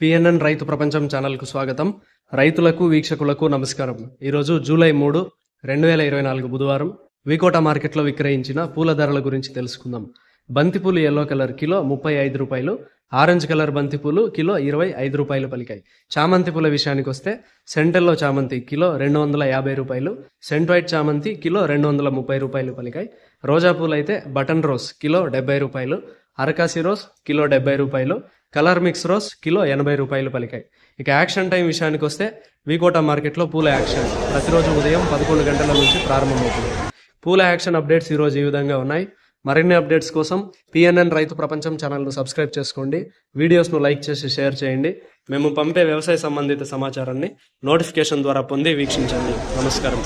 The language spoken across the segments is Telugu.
పిఎన్ఎన్ రైతు ప్రపంచం ఛానల్కు స్వాగతం రైతులకు వీక్షకులకు నమస్కారం ఈరోజు జూలై మూడు రెండు వేల ఇరవై నాలుగు బుధవారం వికోట మార్కెట్లో విక్రయించిన పూల ధరల గురించి తెలుసుకుందాం బంతిపూలు ఎల్లో కలర్ కిలో ముప్పై ఐదు రూపాయలు ఆరెంజ్ కలర్ బంతిపూలు కిలో ఇరవై ఐదు రూపాయలు పలికాయి చామంతి పూల విషయానికి వస్తే సెంటెల్లో చామంతి కిలో రెండు వందల యాభై రూపాయలు సెంట్ వైట్ చామంతి కిలో రెండు వందల ముప్పై రూపాయలు పలికాయి రోజా పూలు అయితే బటన్ రోజ్ కిలో డెబ్బై రూపాయలు అరకాసి రోజ్ కిలో డెబ్బై రూపాయలు కలర్ మిక్స్ రోజ్ కిలో ఎనభై రూపాయలు పలికాయి ఇక యాక్షన్ టైం విషయానికి వస్తే వికోట మార్కెట్లో పూల యాక్షన్ ప్రతిరోజు ఉదయం పదకొండు గంటల నుంచి ప్రారంభమవుతుంది పూల యాక్షన్ అప్డేట్స్ ఈరోజు ఈ విధంగా ఉన్నాయి మరిన్ని అప్డేట్స్ కోసం పిఎన్ఎన్ రైతు ప్రపంచం ఛానల్ను సబ్స్క్రైబ్ చేసుకోండి వీడియోస్ను లైక్ చేసి షేర్ చేయండి మేము పంపే వ్యవసాయ సంబంధిత సమాచారాన్ని నోటిఫికేషన్ ద్వారా పొంది వీక్షించండి నమస్కారం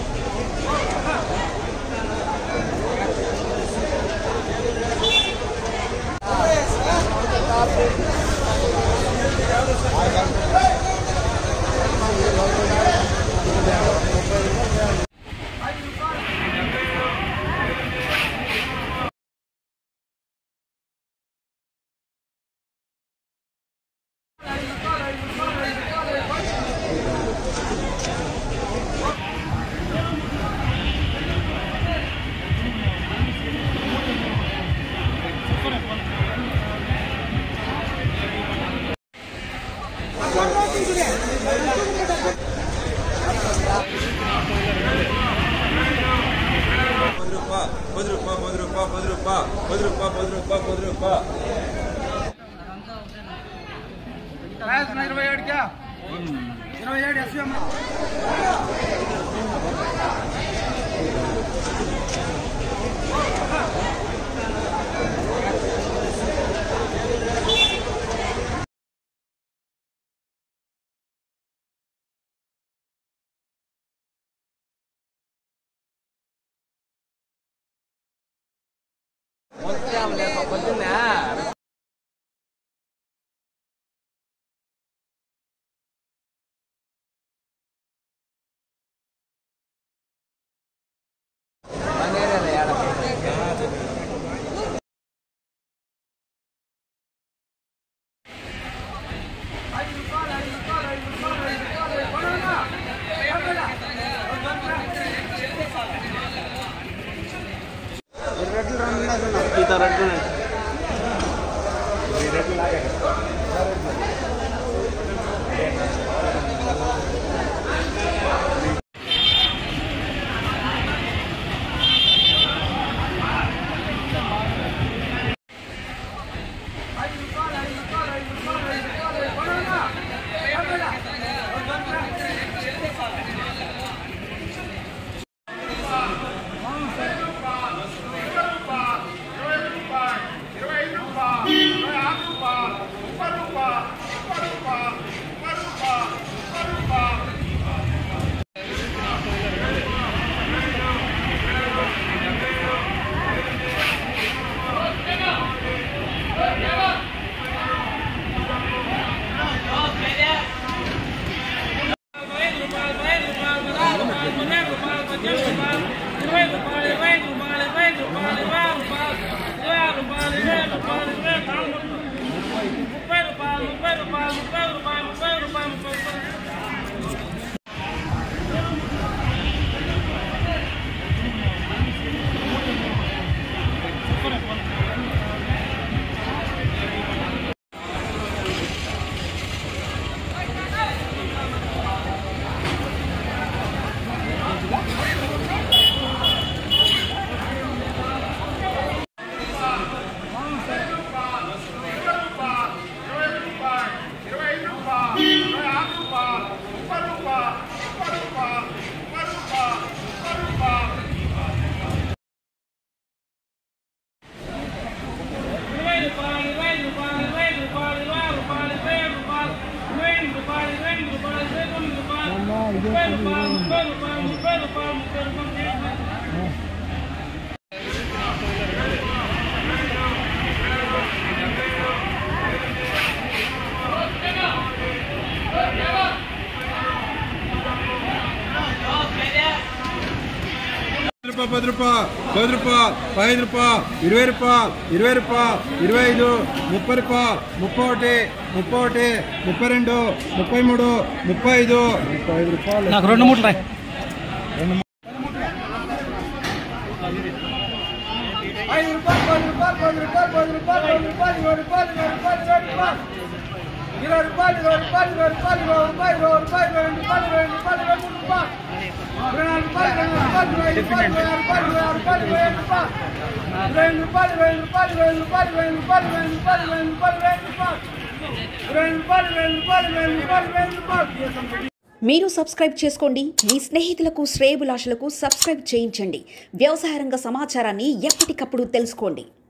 పది రూపాయ పది రూపాయ పది రూపాయ పది రూపాయ పది రూపాయ పది రూపాయ పది రూపాయ ఇరవై ఏడు క్యా ఇరవై ఏడు ఎస్వి అమ్మ రూపాయ పది రూపాయ పది రూపాయ పదిహేను రూపాయ ఇరవై రూపాయ ఇరవై రూపాయ ఇరవై ఐదు ముప్పై రూపాయ ముప్పై ఒకటి ముప్పై ఒకటి ముప్పై రెండు ముప్పై మూడు ముప్పై ఐదు ముప్పై ఐదు రూపాయలు నాకు రెండు మూటలు రాయి ఐదు రూపాయలు పది రూపాయలు పది రూపాయలు పది రూపాయలు పది రూపాయలు ఇరవై రూపాయలు ఇరవై రూపాయలు ఇరవై రూపాయలు ఇరవై రూపాయలు ఇరవై రూపాయలు ఇరవై రూపాయలు ఇరవై రూపాయలు ఇరవై రూపాయలు ఇరవై మూడు రూపాయలు ఇరవై నాలుగు రూపాయలు ఇరవై ఐదు రూపాయలు ఇరవై ఆరు రూపాయలు ఇరవై ఏడు రూపాయలు ఇరవై రూపాయలు ఇరవై రూపాయలు ఇరవై రూపాయలు ఇరవై రూపాయలు ఇరవై రూపాయలు ఇరవై రూపాయలు ఇరవై రూపాయలు ఇరవై రూపాయలు ఇరవై రూపాయలు ఇరవై రూపాయలు మీరు సబ్స్క్రైబ్ చేసుకోండి మీ స్నేహితులకు శ్రేయబులాషులకు సబ్స్క్రైబ్ చేయించండి వ్యవసాయ రంగ సమాచారాన్ని ఎప్పటికప్పుడు తెలుసుకోండి